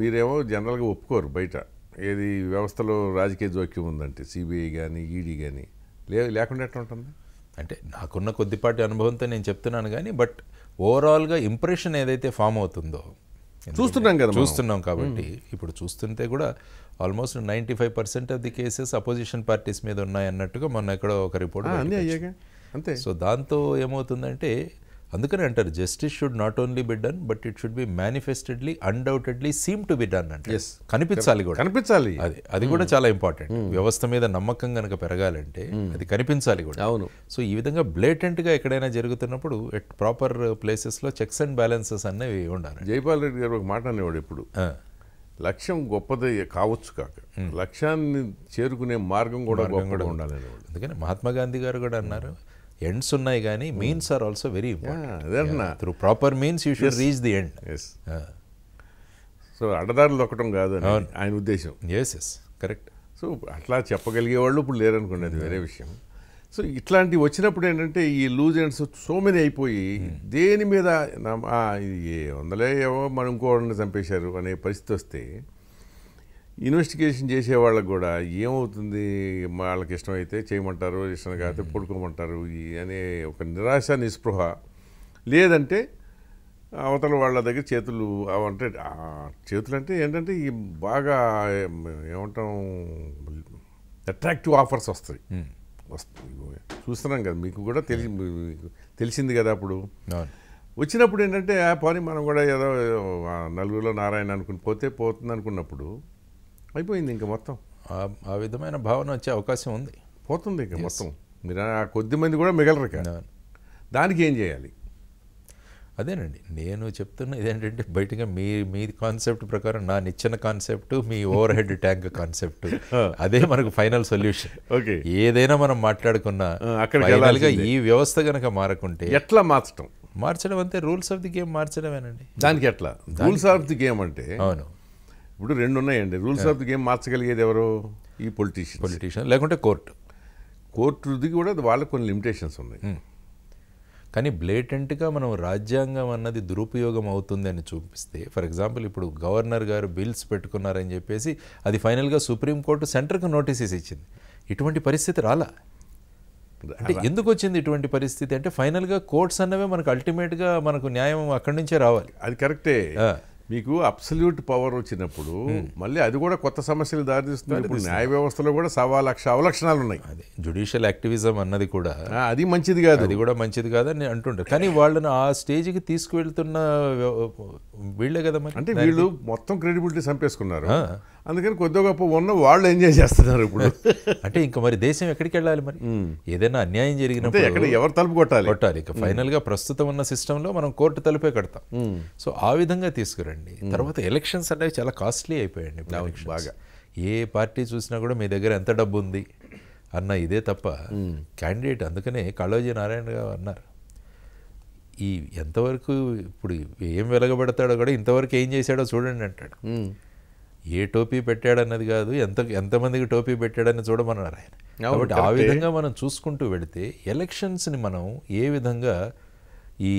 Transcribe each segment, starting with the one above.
మీరేమో జనరల్గా ఒప్పుకోరు బయట ఏది వ్యవస్థలో రాజకీయ జోక్యం ఉందంటే సిబిఐ కానీ ఈడీ కానీ లే లేకుండా ఎట్లా ఉంటుంది అంటే నాకున్న కొద్దిపాటి అనుభవంతో నేను చెప్తున్నాను కానీ బట్ ఓవరాల్గా ఇంప్రెషన్ ఏదైతే ఫామ్ అవుతుందో ఎందుకంటే చూస్తున్నాం కదా మనం. చూస్తున్నాం కాబట్టి ఇప్పుడు చూస్తుంటే కూడా almost ninety five percent of the cases opposition parties మీద ఉన్నాయి అన్నట్టుగా మొన్న ఎక్కడో ఒక రిపోర్ట్ ఆ, అన్నీ అయ్యాక అంతే సో దాంతో ఏమవుతుందంటే అందుకని అంటారు justice should not only be done but it should be manifestedly undoubtedly seem to be done అంటే Yes. కనిపించాలి కూడా కనిపించాలి అది అది కూడా చాలా ఇంపార్టెంట్ వ్యవస్థ మీద నమ్మకం కనుక పెరగాలంటే అది కనిపించాలి కూడా అవును సో ఈ విధంగా బ్లేటెంట్గా ఎక్కడైనా జరుగుతున్నప్పుడు ఎట్ ప్రాపర్ ప్లేసెస్లో చెక్స్ అండ్ బ్యాలెన్సెస్ అనేవి ఉండాలి జైపాల్ రెడ్డి గారు ఒక మాట అనేవాడు ఇప్పుడు ఆ, లక్ష్యం గొప్పది కావచ్చు కాక లక్ష్యాన్ని చేరుకునే మార్గం కూడా గొప్పగా ఉండాలి అనేవాడు అందుకని మహాత్మా గాంధీ గారు కూడా అన్నారు ఎండ్స్ ఉన్నాయి కానీ means are also very ah, important అదే అంటున్నా through proper means you should reach the ends so అడ్డదారులు ఒకటం కాదు అని ఆయన ఉద్దేశం ఎస్ ఎస్ కరెక్ట్ సో అట్లా చెప్పగలిగే వాళ్ళు ఇప్పుడు లేరనుకోండి అది వేరే విషయం సో ఇట్లాంటివి వచ్చినప్పుడు ఏంటంటే ఈ లూజ్ ఎండ్స్ సో మెనీ అయిపోయి దేని మీద నమ్- ఆ, ఇది ఏ వందలే ఏవో మనం ఇంకోళ్ళని చంపేశారు అనే పరిస్థితి వస్తే ఇన్వెస్టిగేషన్ చేసే వాళ్ళకి కూడా ఏమవుతుంది వాళ్ళకి ఇష్టమైతే చేయమంటారు ఇష్టం కాకపోతే పడుకోమంటారు ఈ అనే ఒక నిరాశ నిస్పృహ లేదంటే అవతల వాళ్ళ దగ్గర చేతులు అవ- అంటే ఆ చేతులు అంటే ఏంటంటే ఈ బాగా ఏం- ఏమంటాం అట్రాక్టివ్ ఆఫర్స్ వస్తాయి వస్తాయి చూస్తున్నాం కదా మీకు కూడా తెలిసి మీకు తెలిసింది కదా అప్పుడు అవును వచ్చినప్పుడు ఏంటంటే ఆ పని మనం కూడా ఏదో ఆ నలుగురిలో నారాయణ అనుకుని పోతే పోతుంది అనుకున్నప్పుడు అయిపోయింది ఇంకా మొత్తం ఆ- ఆ విధమైన భావన వచ్చే అవకాశం ఉంది పోతుంది ఇంకా మొత్తం మీరు ఆ కొద్ది మంది కూడా మిగలరు ఇక. అవును. దానికి ఏం చేయాలి అదేనండి నేను చెప్తున్న ఇదేంటంటే బయటగా మీ మీ కాన్సెప్ట్ ప్రకారం నా నిచ్చిన కాన్సెప్ట్ మీ ఓవర్ హెడ్ ట్యాంక్ కాన్సెప్ట్ అదే మనకు ఫైనల్ సొల్యూషన్ ఓకే ఏదైనా మనం మాట్లాడుకున్నా ఆ, అక్కడికి ఫైనల్గా వెళ్ళాల్సిందే. ఈ వ్యవస్థ గనక మారకుంటే ఎట్లా మార్చటం మార్చడం అంతే రూల్స్ ఆఫ్ ది గేమ్ మార్చడమేనండి దానికి ఎట్లా రూల్స్ ఆఫ్ ది గేమ్ అంటే అవును ఇప్పుడు రెండు ఉన్నాయండి రూల్స్ ఆఫ్ ది గేమ్ మార్చగలిగేది ఎవరు ఈ పొలిటీషియన్ పొలిటీషియన్ లేకుంటే కోర్టు కోర్టుది కూడా వాళ్ళకి కొన్ని లిమిటేషన్స్ ఉన్నాయి కానీ బ్లేటెంట్గా మనం రాజ్యాంగం అన్నది దురుపయోగం అవుతుంది అని చూపిస్తే ఫర్ ఎగ్జాంపుల్ ఇప్పుడు గవర్నర్ గారు బిల్స్ పెట్టుకున్నారని చెప్పేసి అది ఫైనల్గా సుప్రీంకోర్టు సెంటర్కి నోటీసెస్ ఇచ్చింది ఇటువంటి పరిస్థితి రాలా అంటే ఎందుకు వచ్చింది ఇటువంటి పరిస్థితి అంటే ఫైనల్గా కోర్ట్స్ అన్నవే మనకు అల్టిమేట్గా మనకు న్యాయం అక్కడి నుంచే రావాలి అది కరెక్టే ఆ. మీకు అబ్సల్యూట్ పవర్ వచ్చినప్పుడు మళ్ళీ అది కూడా కొత్త సమస్యలు దారితీస్తుంది ఇప్పుడు న్యాయ వ్యవస్థలో కూడా సవా లక్ష అవలక్షణాలు ఉన్నాయి అది జుడిషియల్ యాక్టివిజం అన్నది కూడా ఆ, అది మంచిది కాదు అది కూడా మంచిది కాదని నేను అంటుంటాను కానీ వాళ్ళని ఆ స్టేజ్కి తీసుకువెళ్తున్న వీళ్ళే కదా మరి అంటే వీళ్ళు మొత్తం క్రెడిబిలిటీ చంపేసుకున్నారు అందుకని కొద్ది గొప్ప ఉన్న వాళ్ళు ఎంజాయ్ చేస్తున్నారు ఇప్పుడు అంటే ఇంకా మరి దేశం ఎక్కడికి వెళ్ళాలి మరి ఏదైనా అన్యాయం అంటే జరిగినప్పుడు ఎక్కడ ఎవరు తలుపు కొట్టాలి కొట్టాలి ఇక ఫైనల్ గా ప్రస్తుతం ఉన్న సిస్టంలో మనం కోర్టు తలుపే కడతాం సో ఆ విధంగా తీసుకురండి తర్వాత ఎలక్షన్స్ అనేవి చాలా కాస్ట్లీ అయిపోయాయండి ఇప్పుడు elections. బాగా. ఏ పార్టీ చూసినా కూడా మీ దగ్గర ఎంత డబ్బు ఉంది అన్న ఇదే తప్ప క్యాండిడేట్ అందుకనే కాళోజీ నారాయణ గారు అన్నారు ఈ ఎంతవరకు ఇప్పుడు ఏం వెలగబెడతాడో కూడా ఇంతవరకు ఏం చేశాడో చూడండి అంటాడు ఉమ్. ఏ టోపీ పెట్టాడన్నది కాదు ఎంత ఎంతమందికి టోపీ పెట్టాడని చూడమన్నారు ఆయన అవును, కాబట్టి ఆ కరెక్టే. విధంగా మనం చూసుకుంటూ వెళితే ఎలక్షన్స్ని మనం ఏ విధంగా ఈ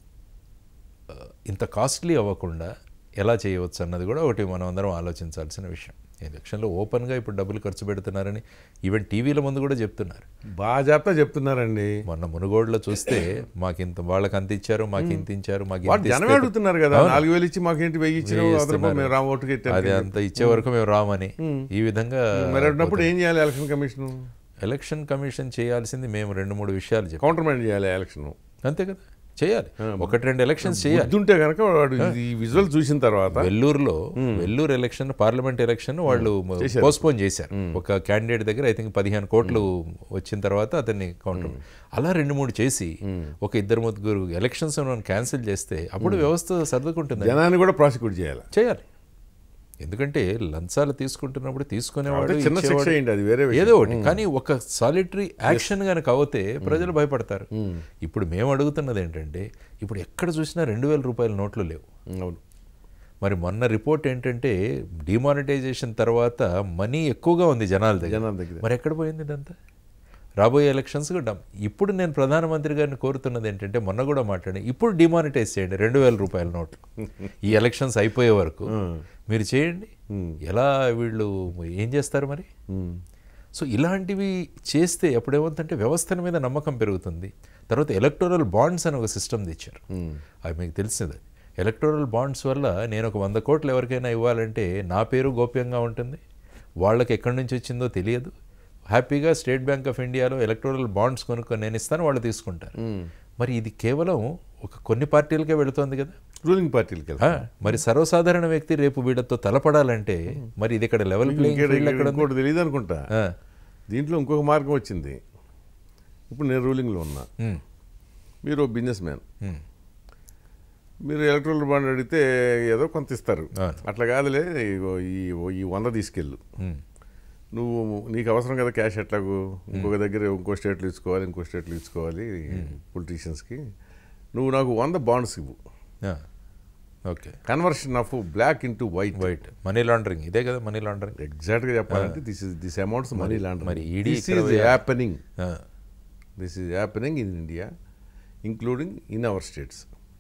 ఆ, ఇంత కాస్ట్లీ అవ్వకుండా ఎలా చేయవచ్చు అన్నది కూడా ఒకటి మనం అందరం ఆలోచించాల్సిన విషయం ఎలక్షన్లో ఓపెన్గా ఇప్పుడు డబ్బులు ఖర్చు పెడుతున్నారని ఈవెన్ టీవీల ముందు కూడా చెప్తున్నారు బాగా చెప్తా చెప్తున్నారండి మొన్న మునుగోడులో చూస్తే మాకు ఇంత వాళ్ళకి అంత ఇచ్చారు మాకు ఇంత ఇచ్చారు మాకు వాళ్ళు ఇంత జనమే ఇస్తే- అడుగుతున్నారు కదా అవును. నాలుగు వేలు ఇచ్చి మాకేంటి వెయ్యి ఇచ్చిన వెయ్యి అదనపు ఇస్తున్నారు. మేము రామ్ ఓటుకి ఎట్టాం. అది అంత ఇచ్చే వరకు మేము రామని ఈ విధంగా మరి అన్నప్పుడు ఏం చేయాలి ఎలక్షన్ కమిషన్ ఎలక్షన్ కమిషన్ చేయాల్సింది మేము రెండు మూడు విషయాలు చెప్పాం కౌంటర్ మైండ్ చేయాలి ఎలక్షన్ అంతే కదా చేయాలి ఒకటి రెండు ఎలక్షన్స్ చేయాలి బుద్ధుంటే కనుక వాడు ఈ విజువల్ చూసిన తర్వాత వెల్లూరులో వెల్లూరు ఎలక్షన్ పార్లమెంట్ ఎలక్షన్ వాళ్ళు పోస్ట్పోన్ చేశారు ఒక క్యాండిడేట్ దగ్గర ఐ థింక్ పదిహేను కోట్లు వచ్చిన తర్వాత అతన్ని కౌంటర్ అలా రెండు మూడు చేసి ఒక ఇద్దరు ముగ్గురు ఎలక్షన్స్ క్యాన్సిల్ చేస్తే అప్పుడు వ్యవస్థ సర్దుకుంటుంది జనాన్ని కూడా ప్రాసిక్యూట్ చేయాలి చేయాలి ఎందుకంటే లంచాలు తీసుకుంటున్నప్పుడు తీసుకునేవాడు అంటే చిన్న శిక్ష ఇచ్చేవాడు- అయ్యింది అది వేరే విషయం. ఏదో ఒకటి కానీ ఒక సాలిటరీ యాక్షన్ కనుక అవుతే ప్రజలు భయపడతారు ఇప్పుడు మేము అడుగుతున్నది ఏంటంటే ఇప్పుడు ఎక్కడ చూసినా రెండు వేల రూపాయల నోట్లు లేవు అవును మరి మొన్న రిపోర్ట్ ఏంటంటే డిమానిటైజేషన్ తర్వాత మనీ ఎక్కువగా ఉంది జనాల దగ్గర జనాల దగ్గర మరి ఎక్కడ పోయింది ఇదంతా రాబోయే ఎలక్షన్స్ కూడా ఇప్పుడు నేను ప్రధానమంత్రి గారిని కోరుతున్నది ఏంటంటే మొన్న కూడా మాట్లాడి ఇప్పుడు డిమానిటైజ్ చేయండి రెండు వేల రూపాయల నోటు ఈ ఎలక్షన్స్ అయిపోయే వరకు మీరు చేయండి ఎలా వీళ్ళు ఏం చేస్తారు మరి సో ఇలాంటివి చేస్తే ఎప్పుడేమవుతుందంటే వ్యవస్థల మీద నమ్మకం పెరుగుతుంది తర్వాత ఎలక్టోరల్ బాండ్స్ అని ఒక సిస్టమ్ తెచ్చారు అవి మీకు తెలిసింది ఎలక్టోరల్ బాండ్స్ వల్ల నేను ఒక వంద కోట్లు ఎవరికైనా ఇవ్వాలంటే నా పేరు గోప్యంగా ఉంటుంది వాళ్ళకి ఎక్కడి నుంచి వచ్చిందో తెలియదు హ్యాపీగా స్టేట్ బ్యాంక్ ఆఫ్ ఇండియాలో ఎలక్టోరల్ బాండ్స్ కొనుక్కొని నేను ఇస్తాను వాళ్ళు తీసుకుంటారు మరి ఇది కేవలం ఒక కొన్ని పార్టీలకే వెళుతోంది కదా రూలింగ్ పార్టీలకి ఆ, మరి సర్వసాధారణ వ్యక్తి రేపు వీళ్ళతో తలపడాలంటే మరి ఇది ఇక్కడ లెవెల్ ప్లేయింగ్ ఫీల్డ్ ఎక్కడ ఉంది? ఇంకోటి తెలియదు అనుకుంటా ఆ, దీంట్లో ఇంకొక మార్గం వచ్చింది ఇప్పుడు నేను రూలింగ్లో ఉన్నా ఉమ్, మీరు బిజినెస్ మ్యాన్ ఉమ్, మీరు ఎలక్ట్రల్ బాండ్ అడిగితే ఏదో కొంత ఇస్తారు అవును. అట్లా కాదులే ఇగో ఈ ఈ వంద తీసుకెళ్ళు ఉమ్, నువ్వు నీకు అవసరం కదా క్యాష్ ఎట్లాగూ ఇంకొక దగ్గర ఇంకో స్టేట్లు ఇచ్చుకోవాలి ఇంకో స్టేట్లు ఇచ్చుకోవాలి పొలిటీషియన్స్కి నువ్వు నాకు వంద బాండ్స్ ఇవ్వు ఆ, okay conversion of black into white white money laundering ఇదే కదా మనీ లాండరింగ్ ఎగ్జాక్ట్గా చెప్పాలంటే this is this amounts money launder మరి ED దిస్ ఇక్కడ ఈజ్ హ్యాపెనింగ్ ఆ, this is happening in India including in our states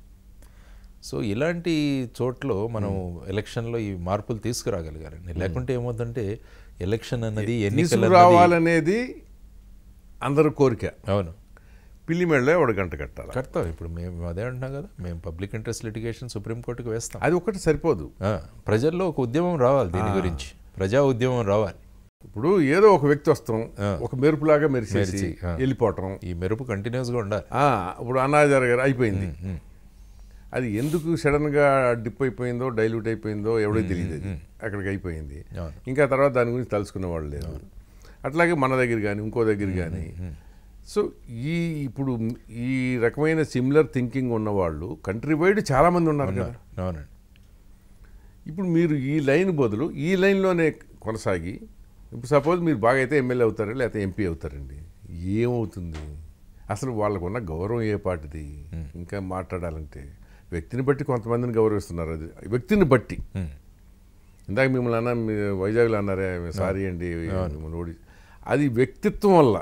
so ఇలాంటి చోట్ల మనం ఎలక్షన్లో ఈ మార్పులు తీసుకురాగలిగారండి లేకుంటే ఏమవుతుందంటే ఎలక్షన్ అన్నది ఎన్నికల తీసుకురావాలనేది అందరి కోరిక అవును పిల్లి మెడలో ఒక గంట కట్టాలి కడతాం ఇప్పుడు మేము అదే అంటున్నాం కదా మేము పబ్లిక్ ఇంట్రెస్ట్ లిటిగేషన్ సుప్రీంకోర్టుకు వేస్తాం అది ఒకటి సరిపోదు ఆ, ప్రజల్లో ఒక ఉద్యమం రావాలి దీని గురించి ప్రజా ఉద్యమం రావాలి ఇప్పుడు ఏదో ఒక వ్యక్తి వస్తాం ఒక మెరుపులాగా మెరిసేసి మెరిసి, ఆ. వెళ్ళిపోవటం ఈ మెరుపు కంటిన్యూస్గా ఉండాలి ఆ, ఇప్పుడు అన్నాజార్ గారు అయిపోయింది అది ఎందుకు సడన్గా డిప్ అయిపోయిందో డైల్యూట్ అయిపోయిందో ఎవడో తెలియదు అది అక్కడికి అయిపోయింది అవును. ఇంకా తర్వాత దాని గురించి తలుచుకునే వాళ్ళు లేరు అట్లాగే మన దగ్గర కానీ ఇంకో దగ్గర కానీ సో ఈ ఇప్పుడు ఈ రకమైన సిమిలర్ థింకింగ్ ఉన్నవాళ్ళు కంట్రీ వైడ్ చాలామంది ఉన్నారు కదా అవునండి ఇప్పుడు మీరు ఈ లైన్ బదులు ఈ లైన్లోనే కొనసాగి ఇప్పుడు సపోజ్ మీరు బాగా అయితే ఎమ్మెల్యే అవుతారు లేకపోతే ఎంపీ అవుతారండి ఏమవుతుంది అసలు వాళ్ళకు ఉన్న గౌరవం ఏ పాటిది ఇంకా మాట్లాడాలంటే వ్యక్తిని బట్టి కొంతమందిని గౌరవిస్తున్నారు అది వ్యక్తిని బట్టి ఉమ్, ఇందాక మిమ్మల్ని అన్న మీ వైజాగ్లో అన్నారే సారీ అండి మిమ్మల్ని ఓడి అది వ్యక్తిత్వం వల్ల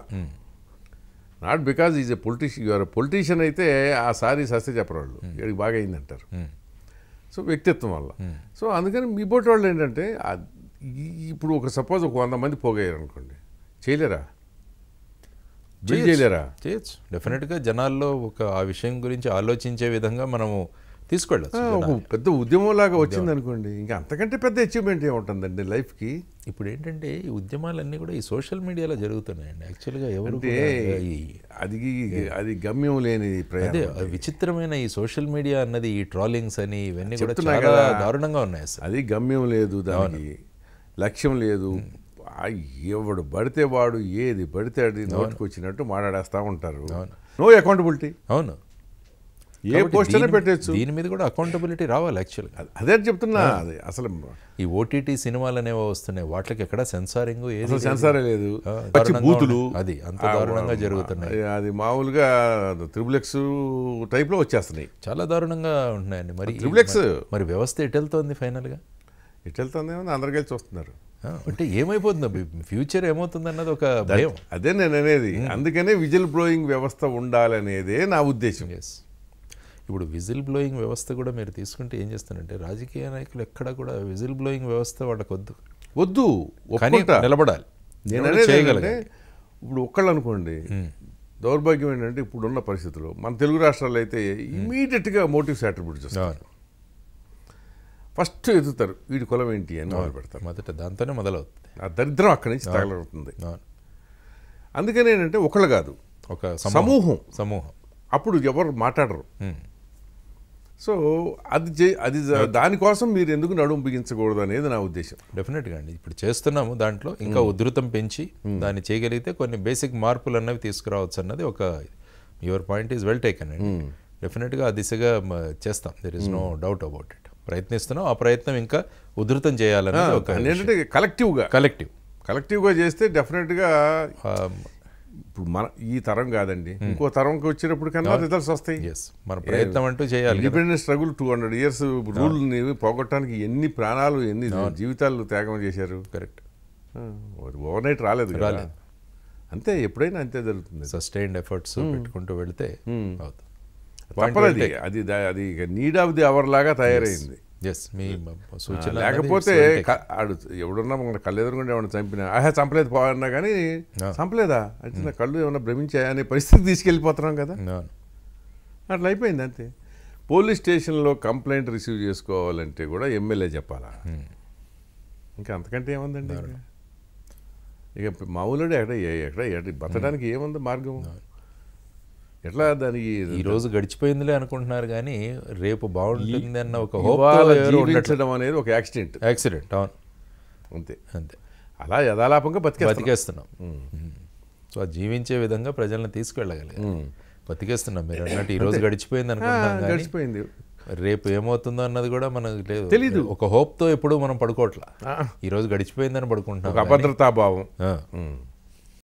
not because is a politician your politician అయితే ఆ సారీ సస్తే చెప్పరు వాళ్ళు వీడికి బాగా అయిందంటారు ఉమ్, సో వ్యక్తిత్వం వల్ల సో అందుకని మీ బోటి వాళ్ళు ఏంటంటే ఆ- ఈ- ఇప్పుడు ఒక సపోజ్ ఒక వంద మంది పోగయ్యారు అనుకోండి చేయలేరా బిల్ చేయొచ్చు. చేయలేరా చేయొచ్చు డెఫినెట్గా జనాల్లో ఒక ఆ విషయం గురించి ఆలోచించే విధంగా మనము తీసుకెళ్ళచ్చు ఆ, ఒక పెద్ద ఉద్యమం లాగా వచ్చింది అనుకోండి ఇంకా అంతకంటే పెద్ద అచీవ్మెంట్ ఏముంటుందండి లైఫ్కి ఇప్పుడు ఏంటంటే ఈ ఉద్యమాలన్నీ కూడా ఈ సోషల్ మీడియాలో జరుగుతున్నాయండి యాక్చువల్గా ఎవరు అంటే కూడా ఈ అది అది గమ్యం లేని అదే ప్రయాణం ఆ విచిత్రమైన ఈ సోషల్ మీడియా అన్నది ఈ ట్రాలింగ్స్ అని ఇవన్నీ కూడా చెప్తున్నా చాలా కదా. దారుణంగా ఉన్నాయి అసలు అది గమ్యం లేదు దానికి లక్ష్యం లేదు ఆ ఎవడు పడితే వాడు ఏది పడితే అది నోటికి వచ్చినట్టు మాట్లాడేస్తా ఉంటారు నో అకౌంటబిలిటీ అవును ఏ కాబట్టి పోస్ట్ అయినా దీని- పెట్టచ్చు దీని మీద కూడా అకౌంటబిలిటీ రావాలి యాక్చువల్గా అదే చెప్తున్నా అది అసలు ఈ ఓటీటీ సినిమాలు అనేవి వస్తున్నాయి వాటికి ఎక్కడ సెన్సారింగ్ ఏది అసలు లేదు. సెన్సారే లేదు ఆ, పచ్చి దారుణంగా బూతులు ఉన్నాయి. అది అంత దారుణంగా జరుగుతున్నాయి అది- అది మామూలుగా త్రిబుల్ ఎక్స్ టైప్లో వచ్చేస్తున్నాయి చాలా దారుణంగా ఉంటున్నాయండి మరి ఈ- Triple X. మరి- మరి వ్యవస్థ ఎటు వెళ్తోంది ఫైనల్గా ఎటు వెళ్తుందేమో అందరు కలిసి వస్తున్నారు ఆ, అంటే ఏమైపోతుంది ఫ్యూచర్ ఏమవుతుంది అన్నది ఒక భయం అదే నేను అనేది అందుకనే విజిల్ బ్లోయింగ్ వ్యవస్థ ఉండాలనేదే నా ఉద్దేశం ఎస్ ఇప్పుడు విజిల్ బ్లోయింగ్ వ్యవస్థ కూడా మీరు తీసుకుంటే ఏం చేస్తారంటే రాజకీయ నాయకులు ఎక్కడ కూడా విజిల్ బ్లోయింగ్ వ్యవస్థ వాళ్ళకి వద్దు వద్దు కానీ ఒప్పుకుంటా నిలబడాలి నేను ఎవరు అనేది చేయగలగాలి ఏంటంటే, ఇప్పుడు ఒక్కళ్ళు అనుకోండి దౌర్భాగ్యం ఏంటంటే ఇప్పుడున్న పరిస్థితుల్లో మన తెలుగు రాష్ట్రాల్లో అయితే ఇమీడియట్గా మోటివ్స్ అట్రిబ్యూట్ చేస్తారు అవును. ఫస్ట్ ఎదుగుతారు వీడి కులం ఏంటి అని మొదలు పెడతారు మొదట దాంతోనే మొదలవుతుంది ఆ దరిద్రం అక్కడి నుంచి తగలవుతుంది అవును. అందుకని ఏంటంటే ఒకళ్ళు కాదు ఒక సమూహం సమూహం అప్పుడు ఎవరు మాట్లాడరు ఉమ్. సో అది చే- అది జ- దానికోసం మీరు ఎందుకు నడుము బిగించకూడదు అనేది నా ఉద్దేశం డెఫినెట్గా అండి ఇప్పుడు చేస్తున్నాము దాంట్లో ఇంకా ఉధృతం పెంచి దాన్ని చేయగలిగితే కొన్ని బేసిక్ మార్పులు అన్నవి తీసుకురావచ్చు అన్నది ఒక your point is well taken అండి డెఫినెట్గా ఆ దిశగా మ, చేస్తాం there is no doubt about it ప్రయత్నిస్తున్నాం ఆ ప్రయత్నం ఇంకా ఉధృతం చేయాలన్నది ఒక ఏంటంటే కలెక్టివ్గా కలెక్టివ్ కలెక్టివ్గా చేస్తే డెఫినెట్గా ఇప్పుడు మన ఈ తరం కాదండి ఇంకో తరంకి వచ్చినప్పుడు కన్నా రిజల్ట్స్ వస్తాయి ఎస్ మన ప్రయత్నం అంటూ చేయాలి కదా. Independence struggle two hundred years రూల్ని పోగొట్టడానికి ఎన్ని ప్రాణాలు ఎన్ని జీవితాలు త్యాగం చేశారు కరెక్ట్ ఓవర్ నైట్ రాలేదు కదా రాలేదు. అంతే ఎప్పుడైనా అంతే జరుగుతుంది సస్టైన్డ్ ఎఫర్ట్స్ పెట్టుకుంటూ వెళితే అవుతుంది తప్పదు అది అది దా- అది నీడ్ ఆఫ్ ది అవర్ లాగా తయారైంది ఎస్ మీ సూచన లేకపోతే క- ఆడు ఎవడున్నా మన కళ్ళు ఎదురుకుండా ఏమన్నా చంపినా ఆహా చంపలేదు పోవన్నా కానీ చంపలేదా అంటే నా కళ్ళు ఏమన్నా భ్రమించాయా అనే పరిస్థితి తీసుకెళ్ళిపోతున్నాం కదా అట్లా అయిపోయింది అంతే పోలీస్ స్టేషన్లో కంప్లైంట్ రిసీవ్ చేసుకోవాలంటే కూడా ఎమ్మెల్యే చెప్పాలా ఇంకా అంతకంటే ఏముందండి ఇంకా? ఇక మామూలుడు ఎక్కడ ఎక్కడ ఎక్కడ బతకడానికి ఏముంది మార్గం ఎట్లా దానికి ఈ రోజు గడిచిపోయిందిలే అనుకుంటున్నారు కానీ రేపు బాగుంటుంది అన్న ఒక హోప్ ఇవాళ జీవించడం అనేది ఒక యాక్సిడెంట్ యాక్సిడెంట్ అవును అంతే అంతే అలా యథాలాపంగా బతికేస్తాం బతికేస్తున్నాం సో ఆ జీవించే విధంగా ప్రజలను తీసుకెళ్ళగలిగారు బతికేస్తున్నాం మీరు అన్నట్టు ఈ రోజు గడిచిపోయింది అనుకుంటున్నాం కానీ గడిచిపోయింది రేపు ఏమవుతుందో అన్నది కూడా మనకు లేదు తెలీదు. ఒక హోప్తో ఎప్పుడు మనం పడుకోవట్లా ఆ. ఈ రోజు గడిచిపోయిందని పడుకుంటున్నాం ఒక అభద్రతాభావం ఆ. ఉమ్.